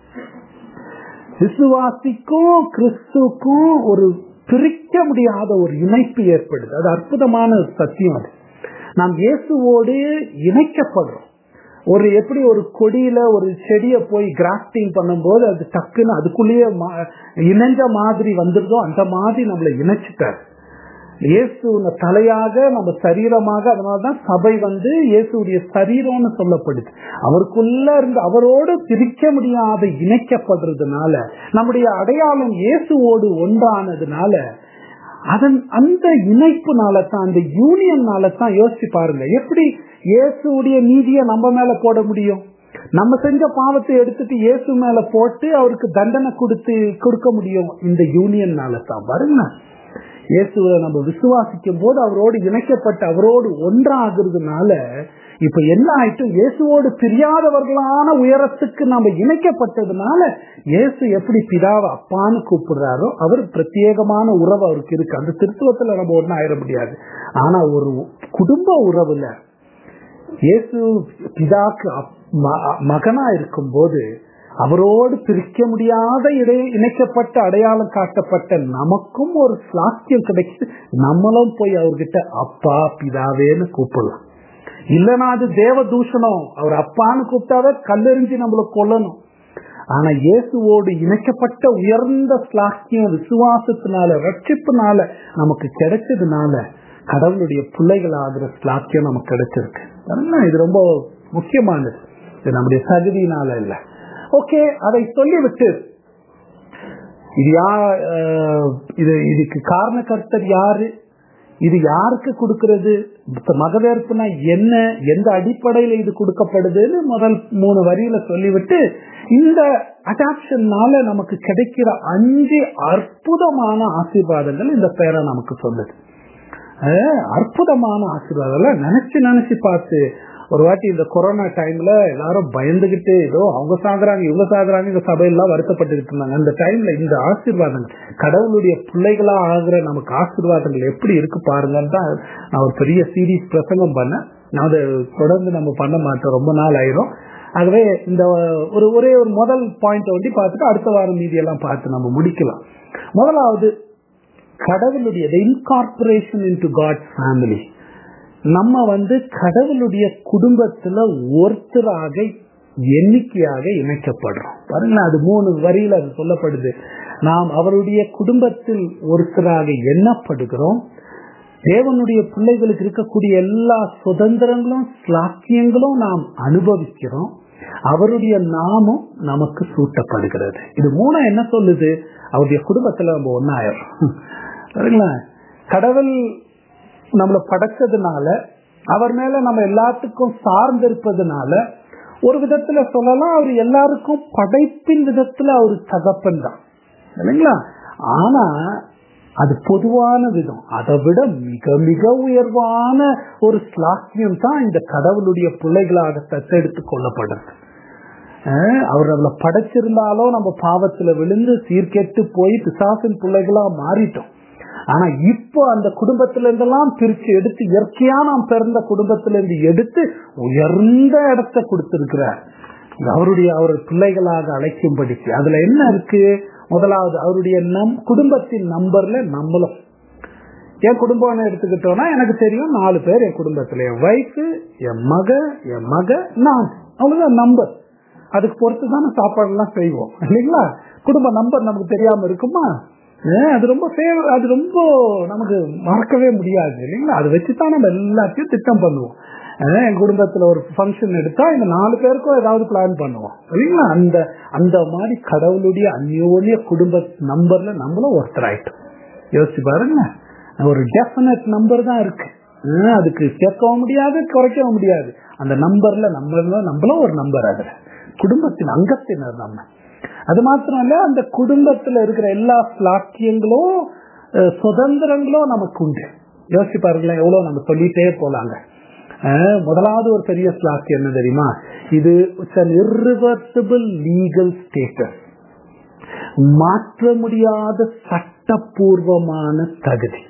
விசுவாசிக்கும் கிறிஸ்துக்கும் ஒரு பிரிக்க முடியாத ஒரு இணைப்பு ஏற்படுது அது அற்புதமான ஒரு சத்தியம் அது நாம் இயேசுவோடு இணைக்கப்படுறோம் ஒரு எப்படி ஒரு கொடியில ஒரு செடிய போய் கிராஃப்டிங் பண்ணும்போது அது டக்குன்னு அதுக்குள்ளேயே இணைஞ்ச மாதிரி வந்துருதோ அந்த மாதிரி நம்மளை இணைச்சிட்டார் இயேசு தலையாக நம்ம சரீரமாக அதனாலதான் சபை வந்து இயேசுடைய சரீரம்னு சொல்லப்படுது அவருக்குள்ள இருந்து அவரோடு பிரிக்க முடியாத இணைக்கப்படுறதுனால நம்முடைய அடையாளம் இயேசுவோடு ஒன்றானதுனால அதன் அந்த இணைப்புனால தான் அந்த யூனியன்னால தான் யோசிச்சு பாருங்க எப்படி இயேசுடைய நீதியை நம்ம மேல போட முடியும் நம்ம செஞ்ச பாவத்தை எடுத்துட்டு இயேசு மேல போட்டு அவருக்கு தண்டனை கொடுத்து கொடுக்க முடியும் இந்த யூனியன்னால தான் பாருங்க இயேசுவை நம்ம விசுவாசிக்கும் போது அவரோடு இணைக்கப்பட்டு அவரோடு ஒன்றாகிறதுனால இப்ப என்ன ஆயிட்டு இயேசுவோடு பிரியாதவர்களான உயரத்துக்கு நம்ம இணைக்கப்பட்டதுனால இயேசு எப்படி பிதாவை அப்பான்னு கூப்பிடுறாரோ அவர் பிரத்யேகமான உறவு அவருக்கு இருக்கு அந்த திருத்துவத்துல நம்ம ஒன்னும் ஆயிட முடியாது ஆனா ஒரு குடும்ப உறவுல இயேசு பிதாக்கு மகனா இருக்கும் போது அவரோடு பிரிக்க முடியாத இடை இணைக்கப்பட்ட அடையாளம் காட்டப்பட்ட நமக்கும் ஒரு சாஸ்தியம் கிடைக்குது நம்மளும் போய் அவர்கிட்ட அப்பா பிதாவேன்னு கூப்பிடலாம் இல்லைன்னா அது தேவ தூஷணம் அவர் அப்பான்னு கூப்பிட்டாவே கல்லெறிஞ்சு நம்மள கொல்லணும் ஆனா இயேசுவோடு இணைக்கப்பட்ட உயர்ந்த ஸ்லாக்கியம் விசுவாசத்தினால ரட்சிப்புனால நமக்கு கிடைச்சதுனால கடவுளுடைய பிள்ளைகள் ஆகிற ஸ்லாக்கியம் நமக்கு கிடைச்சிருக்கு பாருங்களேன், இது ரொம்ப முக்கியமானது இது நம்முடைய தகுதியினால இல்ல ஓகே அதை சொல்லிவிட்டு இது யா அஹ், இது இதுக்கு காரணக்கர்த்தர் யாரு இது யாருக்கு கொடுக்கிறது இப்ப மகவேற்புனா என்ன எந்த அடிப்படையில இது கொடுக்கப்படுதுன்னு முதல் மூணு வரியில சொல்லிவிட்டு இந்த அடாப்ஷன்னால நமக்கு கிடைக்கிற அஞ்சு அற்புதமான ஆசீர்வாதங்கள் இந்த பேரை நமக்கு சொல்லுது அஹ் அற்புதமான ஆசீர்வாதம் நினைச்சு நினைச்சு பார்த்து ஒரு வாட்டி இந்த கொரோனா டைம்ல எல்லாரும் பயந்துகிட்டு ஏதோ அவங்க சாகுறாங்க இவங்க சாகுறாங்க இந்த சபையெல்லாம் வருத்தப்பட்டுக்கிட்டு இருந்தாங்க அந்த டைம்ல இந்த ஆசீர்வாதங்கள் கடவுளுடைய பிள்ளைகளா ஆகிற நமக்கு ஆசீர்வாதங்கள் எப்படி இருக்கு பாருங்கன்னு தான் நான் ஒரு பெரிய சீரீஸ் பிரசங்கம் பண்ணேன் நான் அதை தொடர்ந்து நம்ம பண்ண மாட்டோம் ரொம்ப நாள் ஆயிரும் ஆகவே இந்த ஒரு ஒரே ஒரு முதல் பாயிண்ட் ஒட்டி பார்த்துட்டு அடுத்த வாரம் மீதி எல்லாம் பார்த்து நம்ம முடிக்கலாம் முதலாவது கடவுளுடைய இன்கார்பரேஷன் இன்டு காட் ஃபேமிலி நம்ம வந்து கடவுளுடைய குடும்பத்துல ஒருத்தராக எண்ணிக்கையாக இணைக்கப்படுறோம் பாருங்களேன் அது மூணு வரியில அது சொல்லப்படுது நாம் அவருடைய குடும்பத்தில் ஒருத்தராக எண்ணப்படுகிறோம் தேவனுடைய பிள்ளைகளுக்கு இருக்கக்கூடிய எல்லா சுதந்திரங்களும் ஸ்லாக்கியங்களும் நாம் அனுபவிக்கிறோம் அவருடைய நாமம் நமக்கு சூட்டப்படுகிறது இது மூணு என்ன சொல்லுது அவருடைய குடும்பத்துல நம்ம ஒன்னாயிரம் சரிங்களா கடவுள் நம்மளை படைச்சதுனால அவர் மேல நம்ம எல்லாத்துக்கும் சார்ந்திருப்பதுனால ஒரு விதத்துல சொல்லலாம் அவர் எல்லாருக்கும் படைப்பின் விதத்துல அவர் தகப்பன் தான் இல்லைங்களா ஆனா அது பொதுவான விதம் அதை விட மிக மிக உயர்வான ஒரு ஸ்லாக்கியம் தான் இந்த கடவுளுடைய பிள்ளைகளாக தத்தெடுத்து கொள்ளப்படுறது அஹ் அவர் நம்மளை படைச்சிருந்தாலும் நம்ம பாவத்துல விழுந்து சீர்கெட்டு போய் பிசாசின் பிள்ளைகளா மாறிட்டோம் ஆனா இப்போ அந்த குடும்பத்தில இருந்தெல்லாம் பிரிச்சு எடுத்து இயற்கையா நாம் பிறந்த குடும்பத்தில இருந்து எடுத்து உயர்ந்த இடத்தை கொடுத்திருக்கிறார் அவருடைய அவர் பிள்ளைகளாக அழைக்கும்படிக்கு அதுல என்ன இருக்கு முதலாவது அவருடைய நம் குடும்பத்தின் நம்பர்ல நம்மளும் என் குடும்பம்னு எடுத்துக்கிட்டோம்னா எனக்கு தெரியும் நாலு பேர் என் குடும்பத்துல என் ஒய்ஃபு என் மக என் மக நான் அவ்வளவுதான் நம்பர் அதுக்கு பொறுத்து தானே சாப்பாடு எல்லாம் செய்வோம் இல்லைங்களா குடும்ப நம்பர் நமக்கு தெரியாம இருக்குமா ஏன் அது ரொம்ப ஃபேவர் அது ரொம்ப நமக்கு மறக்கவே முடியாது இல்லைங்களா அதை வச்சுதான் நம்ம எல்லாத்தையும் திட்டம் பண்ணுவோம் அஹ் என் குடும்பத்துல ஒரு ஃபங்க்ஷன் எடுத்தா இந்த நாலு பேருக்கும் ஏதாவது பிளான் பண்ணுவோம் இல்லைங்களா அந்த அந்த மாதிரி கடவுளுடைய அந்யோன்ய குடும்ப நம்பர்ல நம்மளும் ஒருத்தர் ஆயிட்டோம் யோசிச்சு பாருங்க ஒரு டெஃபினட் நம்பர் தான் இருக்கு அஹ் அதுக்கு சேர்க்கவும் முடியாது குறைக்கவும் முடியாது அந்த நம்பர்ல நம்ம நம்மளும் ஒரு நம்பர் அதுல குடும்பத்தின் அங்கத்தினர் நம்ம அது மாத்திரம் இல்ல அந்த குடும்பத்துல இருக்கிற எல்லா ஸ்லாக்கியங்களும் அஹ், சுதந்திரங்களும் நமக்கு உண்டு யோசிச்சு பாருங்களேன் எவ்வளவு நம்ம சொல்லிட்டே போலாங்க அஹ், முதலாவது ஒரு பெரிய ஸ்லாக்கியம் என்ன தெரியுமா இது இர்ரிவர்சிபிள் லீகல் ஸ்டேட்டஸ் மாற்ற முடியாத சட்டப்பூர்வமான தகுதி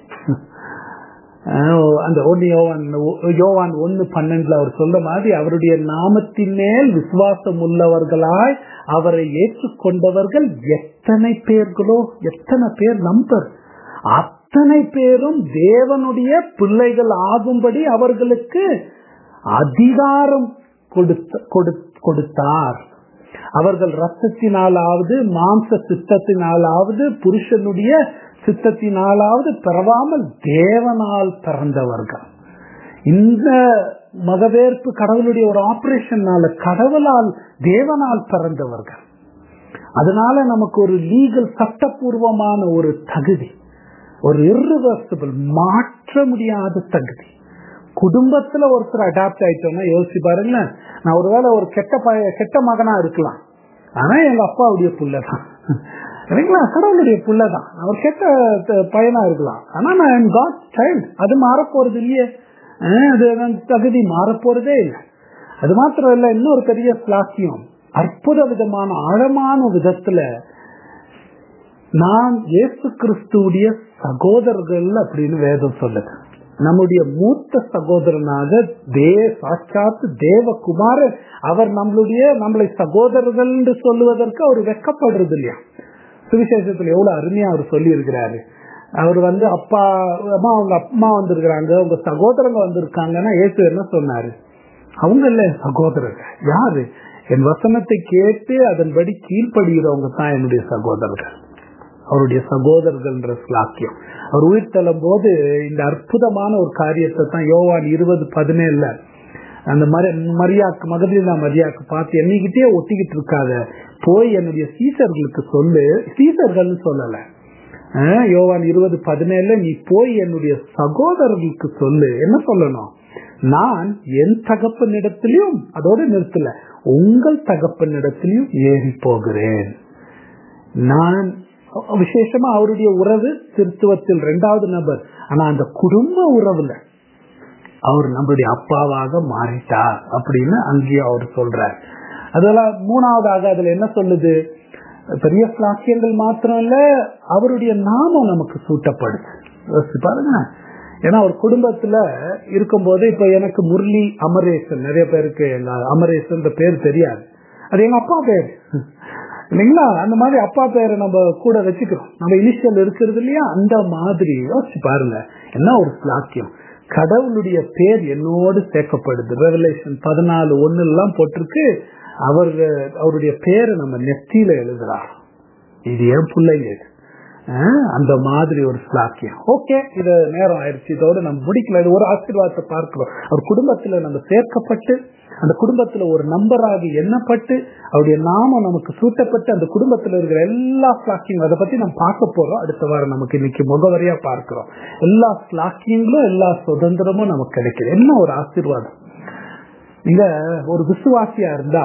அஹ் அந்த ஒன்னு யோவான் யோவான் ஒன்னு பன்னெண்டுல அவர் சொல்ற மாதிரி அவருடைய நாமத்தின் மேல் விசுவாசம் உள்ளவர்களாய் அவரை ஏற்றுக்கொண்டவர்கள் எத்தனை பேர்களோ எத்தனை பேர் நம்பர் அத்தனை பேரும் தேவனுடைய பிள்ளைகள் ஆகும்படி அவர்களுக்கு அதிகாரம் கொடுத்த கொடுத்- கொடுத்தார் அவர்கள் ரத்தத்தினாலாவது மாம்ச சித்தத்தினாலாவது புருஷனுடைய சித்தத்தினாலாவது பிறவாமல் தேவனால் பிறந்தவர்கள் இந்த மகவேற்பு கடவுளுடைய ஒரு ஆபரேஷன்னால கடவுளால் தேவனால் பிறந்தவர்கள் அதனால நமக்கு ஒரு லீகல் சட்டப்பூர்வமான ஒரு தகுதி ஒரு irreversible மாற்ற முடியாத தகுதி குடும்பத்துல ஒருத்தர் அடாப்ட் ஆயிட்டோம்னா யோசிச்சு பாருங்களேன் நான் ஒருவேளை ஒரு கெட்ட பய கெட்ட மகனா இருக்கலாம் ஆனா எங்க அப்பாவுடைய புள்ளதான் இல்லைங்களா கடவுளுடைய புள்ளதான் அவர் கெட்ட த- பையனா இருக்கலாம் ஆனா நான் காட் சைல்டு அது மாறப்போறது இல்லையே அஹ் அது அந்த தகுதி மாறப்போறதே இல்லை அது மாத்திரம் இல்ல இன்னொரு பெரிய ஸ்லாக்கியம் அற்புத விதமான ஆழமான விதத்துல நாம் இயேசு கிறிஸ்துவுடைய சகோதரர்கள் அப்படின்னு வேதம் சொல்லுது நம்முடைய மூத்த சகோதரனாக தே சாட்சாத்து தேவகுமாரர் அவர் நம்மளுடைய நம்மளை சகோதரர்கள் என்று சொல்லுவதற்கு அவர் வெக்கப்படுறது இல்லையா சுவிசேஷத்துல எவ்வளவு அருமையா அவர் சொல்லி இருக்கிறாரு அவர் வந்து அப்பா அம்மா அவங்க அம்மா வந்திருக்கிறாங்க உங்க சகோதரங்க வந்திருக்காங்கன்னா இயேசு என்ன சொன்னாரு அவங்க இல்ல என் சகோதரர்கள் யாரு என் வசனத்தை கேட்டு அதன்படி கீழ்ப்படுகிறவங்க தான் என்னுடைய சகோதரர்கள் அவருடைய சகோதரர்கள்ன்ற ஸ்லாக்கியம் அவர் உயிர் தள்ளும் போது இந்த அற்புதமான ஒரு காரியத்தை தான் யோவான் இருபது பதினேழுல அந்த மாதிரி மரியாக்கு மகதீனா மரியாக்கு பார்த்து என்னைக்கிட்டே ஒட்டிக்கிட்டு இருக்காத போய் என்னுடைய சீசர்களுக்கு சொல்லு சீசர்கள்னு சொல்லல அஹ், யோவான் இருபது பதினேழுல நீ போய் என்னுடைய சகோதரர்களுக்கு சொல்லு என்ன சொல்லணும் நான் என் தகப்பனிடத்திலையும் அதோட நிறுத்தல உங்கள் தகப்பனிடத்திலையும் ஏறி போகிறேன் நான் விசேஷமா அவருடைய உறவு திருத்துவத்தில் இரண்டாவது நபர் ஆனா அந்த குடும்ப உறவுல அவர் நம்மளுடைய அப்பாவாக மாறிட்டார் அப்படின்னு அங்கேயும் அவர் சொல்றார் அதெல்லாம் மூணாவதாக அதுல என்ன சொல்லுது பெரிய சாக்கியங்கள் மாத்திரம் இல்ல அவருடைய நாமம் நமக்கு சூட்டப்படுது யோசிச்சு பாருங்க ஏன்னா ஒரு குடும்பத்துல இருக்கும்போது இப்ப எனக்கு முரளி அமரேசன் நிறைய பேருக்கு எங்க அமரேசன் பேர் தெரியாது அது எங்க அப்பா பேர் இல்லைங்களா அந்த மாதிரி அப்பா பேரை நம்ம கூட வச்சுக்கிறோம் நம்ம இனிஷியல் இருக்கிறது இல்லையா அந்த மாதிரி யோசிச்சு பாருங்க என்ன ஒரு சாக்கியம் கடவுளுடைய பேர் என்னோடு சேர்க்கப்படுது ரெவலேஷன் பதினாலு ஒன்னு எல்லாம் போட்டிருக்கு அவர் அவருடைய பேரை நம்ம நெத்தியில எழுதுறார் இது ஏன் பிள்ளைங்க இது அஹ், அந்த மாதிரி ஒரு ஸ்லாக்கியம் ஓகே இது நேரம் ஆயிடுச்சு இதோட நம்ம முடிக்கல இது ஒரு ஆசீர்வாதத்தை பார்க்கிறோம் அவர் குடும்பத்துல நம்ம சேர்க்கப்பட்டு அந்த குடும்பத்துல ஒரு நம்பராக எண்ணப்பட்டு அவருடைய நாமம் நமக்கு சூட்டப்பட்டு அந்த குடும்பத்துல இருக்கிற எல்லா ஸ்லாக்கியம் அதை பத்தி நம்ம பார்க்க போறோம் அடுத்த வாரம் நமக்கு இன்னைக்கு முகவரியா பார்க்கிறோம் எல்லா ஸ்லாக்கியங்களும் எல்லா சுதந்திரமும் நமக்கு கிடைக்குது என்ன ஒரு ஆசீர்வாதம் நீங்க ஒரு விசுவாசியா இருந்தா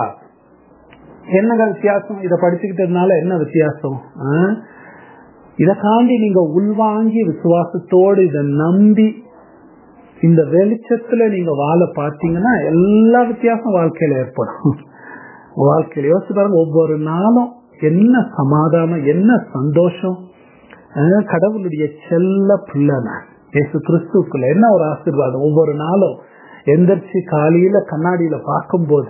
என்னங்க வித்தியாசம் இதை படிச்சுக்கிட்டதுனால என்ன வித்தியாசம் ஆ? இதை தாண்டி நீங்க உள்வாங்கி விசுவாசத்தோடு இதை நம்பி இந்த வெளிச்சத்துல நீங்க வாழ பார்த்தீங்கன்னா எல்லா வித்தியாசம் வாழ்க்கையில ஏற்படும் வாழ்க்கையில யோசிச்சு பாருங்க ஒவ்வொரு நாளும் என்ன சமாதானம் என்ன சந்தோஷம் அஹ் கடவுளுடைய செல்ல பிள்ளை நான் இயேசு கிறிஸ்துக்குள்ள என்ன ஒரு ஆசீர்வாதம் ஒவ்வொரு நாளும் எந்திரிச்சு காலையில கண்ணாடியில பார்க்கும்போது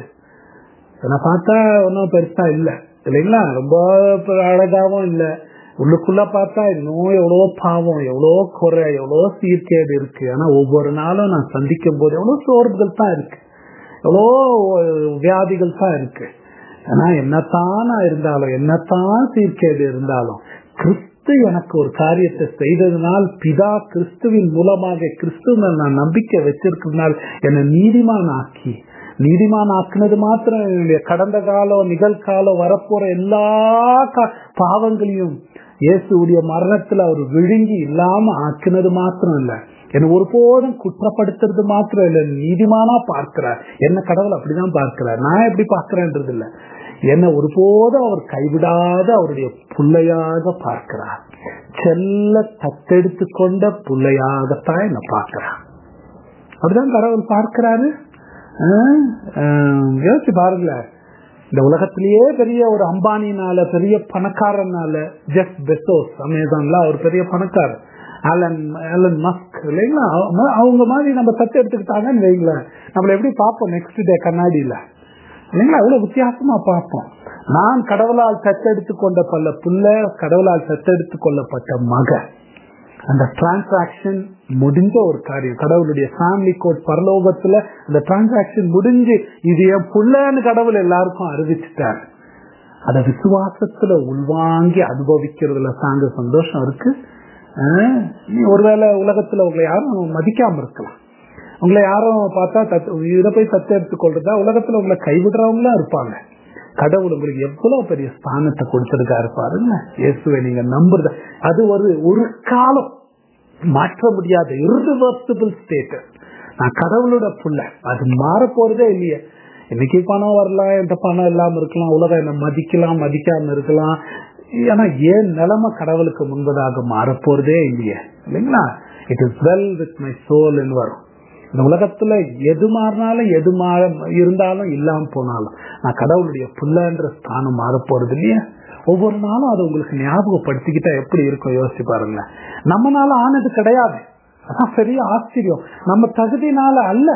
என்னை பார்த்தா ஒன்றும் பெருசா இல்ல இல்லைங்களா ரொம்ப அழகாவும் இல்ல உள்ளுக்குள்ள பார்த்தா இன்னும் எவ்வளவோ பாவம் எவ்வளவோ குறை எவ்வளவோ சீர்கேடு இருக்கு ஆனா ஒவ்வொரு நாளும் நான் சந்திக்கும் போது எவ்வளவு சோர்வுகள் தான் இருக்கு எவ்வளோ வியாதிகள் தான் இருக்கு ஆனா என்னத்தான் நான் இருந்தாலும் என்னத்தான் சீர்கேடு இருந்தாலும் கிறிஸ்து எனக்கு ஒரு காரியத்தை செய்ததினால் பிதா கிறிஸ்துவின் மூலமாக கிறிஸ்துவ நான் நம்பிக்கை வச்சிருக்கிறதுனால் என்னை நீதிமான் ஆக்கி நீதிமான் ஆக்குனது மாத்திரம் என்னுடைய கடந்த காலம் நிகழ்காலம் வரப்போற எல்லா கா- பாவங்களையும் இயேசுடைய மரணத்துல அவர் விழுங்கி இல்லாம ஆக்குனது மாத்திரம் இல்ல என்னை ஒருபோதும் குற்றப்படுத்துறது மாத்திரம் இல்ல நீதிமானா பார்க்கிறார் என்ன கடவுள் அப்படிதான் பார்க்கிறார் நான் எப்படி பார்க்கிறேன்றது இல்ல என்னை ஒருபோதும் அவர் கைவிடாத அவருடைய புள்ளையாக பார்க்கிறார் செல்ல தத்தெடுத்து கொண்ட புள்ளையாகத்தான் என்ன பார்க்கிறார் அப்படிதான் கடவுள் பார்க்கிறாரு ஆஹ், ஆஹ், யோசிச்சு பாருங்களேன் இந்த உலகத்திலேயே பெரிய ஒரு அம்பானினால பெரிய பணக்காரனால ஜெஃப் பெசோஸ் அமேசான்ல அவர் பெரிய பணக்காரர் ஆலன் ஆலன் மஸ்க் இல்லைங்களா அவங்க- அவங்க மாதிரி நம்ம தத்து எடுத்துக்கிட்டாங்கன்னு வைங்களேன் நம்மள எப்படி பார்ப்போம் நெக்ஸ்ட் டே கண்ணாடியில இல்லைங்களா அவ்வளவு வித்தியாசமா பார்ப்போம் நான் கடவுளால் தத்தெடுத்து கொண்ட பல புள்ள கடவுளால் தத்தெடுத்து கொள்ளப்பட்ட மகன் அந்த டிரான்சாக்சன் முடிஞ்ச ஒரு காரியம் கடவுளுடைய ஃபேமிலி கோட் பரலோகத்துல அந்த டிரான்சாக்சன் முடிஞ்சு இது என் புள்ளன்னு கடவுள் எல்லாருக்கும் அறிவிச்சுட்டார் அத விசுவாசத்துல உள்வாங்கி அனுபவிக்கிறதுல சாங்க சந்தோஷம் இருக்கு ஆஹ், நீ ஒருவேளை உலகத்துல உங்களை யாரும் மதிக்காம இருக்கலாம் உங்களை யாரும் பார்த்தா தத்து இதை போய் தத்து எடுத்துக்கொள்றதா உலகத்துல உங்களை கைவிடுறவங்களும் இருப்பாங்க கடவுள் உங்களுக்கு எவ்வளவு பெரிய ஸ்தானத்தை கொடுத்திருக்காரு பாருங்க இயேசுவை நீங்க நம்புறது அது ஒரு ஒரு காலம் மாற்ற முடியாத irreversible ஸ்டேட்டஸ் நான் கடவுளோட புள்ள அது மாற போறதே இல்லையே இன்னைக்கு பணம் வரலாம் எந்த பணம் இல்லாம இருக்கலாம் உலகம் என்ன மதிக்கலாம் மதிக்காம இருக்கலாம் ஆனா ஏன் நிலைமை கடவுளுக்கு முன்பதாக மாற போறதே இல்லையே இல்லைங்களா it is well with my soul வரும் இந்த உலகத்துல எது மாறினாலும் எது மாற இருந்தாலும் இல்லாம போனாலும் நான் கடவுளுடைய புள்ளன்ற ஸ்தானம் மாற போறது இல்லையா ஒவ்வொரு நாளும் அதை உங்களுக்கு ஞாபகப்படுத்திக்கிட்டா எப்படி இருக்கும் யோசிச்சு பாருங்க நம்மனால ஆனது கிடையாது அதான் பெரிய ஆச்சரியம் நம்ம தகுதினால அல்ல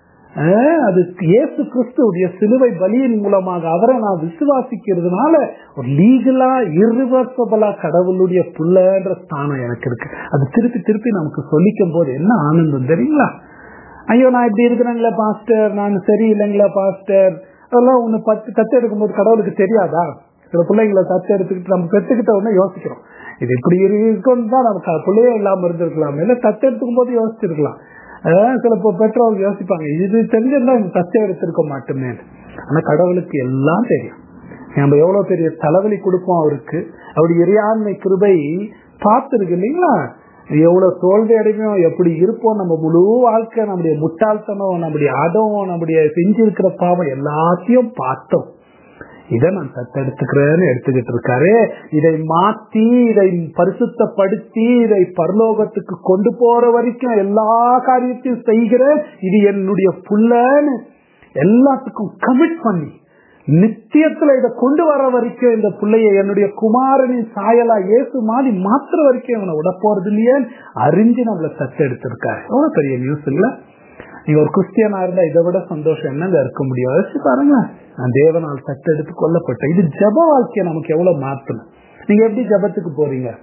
அஹ், அது இயேசு கிறிஸ்துடைய சிலுவை பலியின் மூலமாக அவரை நான் விசுவாசிக்கிறதுனால ஒரு லீகலா irreversible-ஆ கடவுளுடைய புள்ளன்ற ஸ்தானம் எனக்கு இருக்கு அது திருப்பி திருப்பி நமக்கு சொல்லிக்கும் போது என்ன ஆனந்தம் தெரியுங்களா ஐயோ நான் இப்படி இருக்கிறேங்களா பாஸ்டர் நான் சரியில்லைங்களா பாஸ்டர் அதெல்லாம் ஒண்ணு பத்து கத்து எடுக்கும்போது கடவுளுக்கு தெரியாதா சில பிள்ளைங்களை தத்து எடுத்துக்கிட்டு நம்ம பெற்றுக்கிட்ட உடனே யோசிக்கிறோம் இது இப்படி இருக்குன்னு தான் நமக்கு பிள்ளையே இல்லாம இருந்திருக்கலாம் இல்ல தத்து எடுத்துக்கும் போது யோசிச்சிருக்கலாம் அதான் சில பெ- பெற்றோர்கள் யோசிப்பாங்க இது தெரிஞ்சிருந்தா இந்த தத்தை எடுத்திருக்க மாட்டோமே ஆனா கடவுளுக்கு எல்லாம் தெரியும் நம்ம எவ்வளவு பெரிய தலைவலி கொடுப்போம் அவருக்கு அவருடைய இறையாண்மை கிருபை பார்த்துருக்கு இல்லைங்களா எவ்வளவு தோல்வி அடைமையும் எப்படி இருப்போம் நம்ம முழு வாழ்க்கை நம்முடைய முட்டாள்தனம் நம்முடைய அடம் நம்முடைய செஞ்சிருக்கிற பாவம் எல்லாத்தையும் பார்த்தோம் இதை நான் தத்தெடுத்துக்கிறேன்னு எடுத்துக்கிட்டு இருக்காரு இதை மாத்தி இதை பரிசுத்தப்படுத்தி இதை பரலோகத்துக்கு கொண்டு போற வரைக்கும் எல்லா காரியத்தையும் செய்கிறேன் இது என்னுடைய புள்ளன்னு எல்லாத்துக்கும் கமிட் பண்ணி நித்தியத்துல இதை கொண்டு வர வரைக்கும் இந்த பிள்ளைய என்னுடைய குமாரனின் சாயலா இயேசு மாதிரி மாத்திர வரைக்கும் இவனை விட போறது இல்லையே அறிஞ்சு நம்மளை தத்தெடுத்திருக்காரு எவ்வளவு பெரிய நியூஸ் இல்ல நீங்க ஒரு கிறிஸ்டியனா இருந்தா இதை விட சந்தோஷம் என்னங்க இருக்க முடியும் யோசிச்சு பாருங்க நான் தேவனால் தத்தெடுத்து கொல்லப்பட்ட இது ஜப வாழ்க்கையை நமக்கு எவ்வளவு மாத்தணும் நீங்க எப்படி ஜபத்துக்கு போறீங்க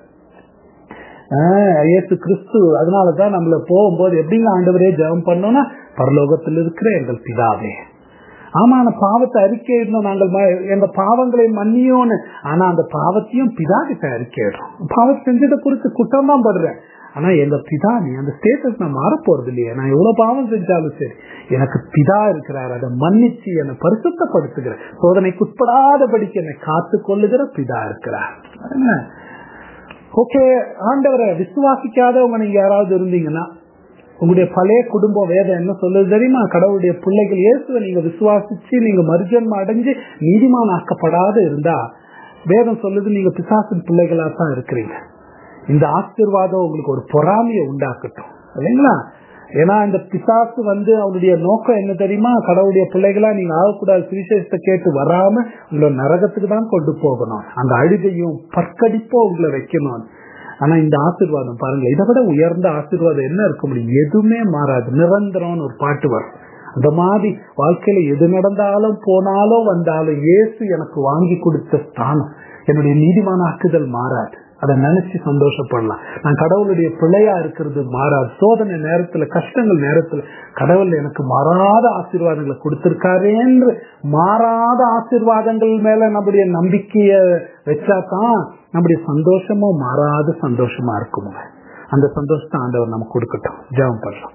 ஆஹ் இயேசு கிறிஸ்து அதனாலதான் நம்மள போகும்போது எப்படிங்க ஆண்டவரே ஜெபம் பண்ணோம்னா பரலோகத்தில் இருக்கிற எங்கள் பிதாவே ஆமா அந்த பாவத்தை அறிக்கையிடணும் நாங்கள் ம- எங்க பாவங்களை மன்னியோன்னு ஆனா அந்த பாவத்தையும் பிதா கிட்ட அறிக்கையிடுறோம் பாவம் செஞ்சதை குறித்து குற்றம் தான் படுறேன் ஆனா எங்க பிதா நீ அந்த ஸ்டேட்டஸ் நான் மாற போறது இல்லையே நான் எவ்வளவு பாவம் செஞ்சாலும் சரி எனக்கு பிதா இருக்கிறார் அதை மன்னிச்சு என்னை பரிசுத்தப்படுத்துகிற சோதனைக்கு உட்படாதபடிக்கு என்னை காத்து கொள்ளுகிற பிதா இருக்கிறார் என்ன ஓகே ஆண்டவரை விசுவாசிக்காதவங்க நீங்க யாராவது இருந்தீங்கன்னா உங்களுடைய பழைய குடும்ப வேதம் என்ன சொல்லுது தெரியுமா கடவுளுடைய பிள்ளைகள் இயேசுவை நீங்க விசுவாசிச்சு நீங்க மறுஜன்மம் அடைஞ்சு நீதிமான் ஆக்கப்படாத இருந்தா வேதம் சொல்லுது நீங்க பிசாசின் பிள்ளைகளா தான் இருக்கிறீங்க இந்த ஆசீர்வாதம் உங்களுக்கு ஒரு பொறாமையை உண்டாக்கட்டும் இல்லைங்களா ஏன்னா இந்த பிசாசு வந்து அவனுடைய நோக்கம் என்ன தெரியுமா கடவுளுடைய பிள்ளைகளா நீங்க ஆகக்கூடாது சுவிசேஷத்தை கேட்டு வராம உங்களை நரகத்துக்கு தான் கொண்டு போகணும் அந்த அழுகையும் பற்கடிப்போ உங்களை வைக்கணும் ஆனா இந்த ஆசீர்வாதம் பாருங்க இதை விட உயர்ந்த ஆசீர்வாதம் என்ன இருக்க முடியும் எதுவுமே மாறாது நிரந்தரம்னு ஒரு பாட்டு வரும் அந்த மாதிரி வாழ்க்கையில எது நடந்தாலும் போனாலும் வந்தாலும் இயேசு எனக்கு வாங்கி கொடுத்த ஸ்தானம் என்னுடைய நீதிமானாக்குதல் மாறாது அதை நினைச்சு சந்தோஷப்படலாம் நான் கடவுளுடைய பிள்ளையா இருக்கிறது மாறாது சோதனை நேரத்துல கஷ்டங்கள் நேரத்துல கடவுள் எனக்கு மாறாத ஆசீர்வாதங்களை கொடுத்திருக்காரேன்று மாறாத ஆசீர்வாதங்கள் மேல நம்முடைய நம்பிக்கைய வச்சாதான் நம்முடைய சந்தோஷமும் மாறாத சந்தோஷமா இருக்குமுங்க அந்த சந்தோஷத்தை ஆண்டவர் நமக்கு கொடுக்கட்டும் ஜெபம் பண்ணலாம்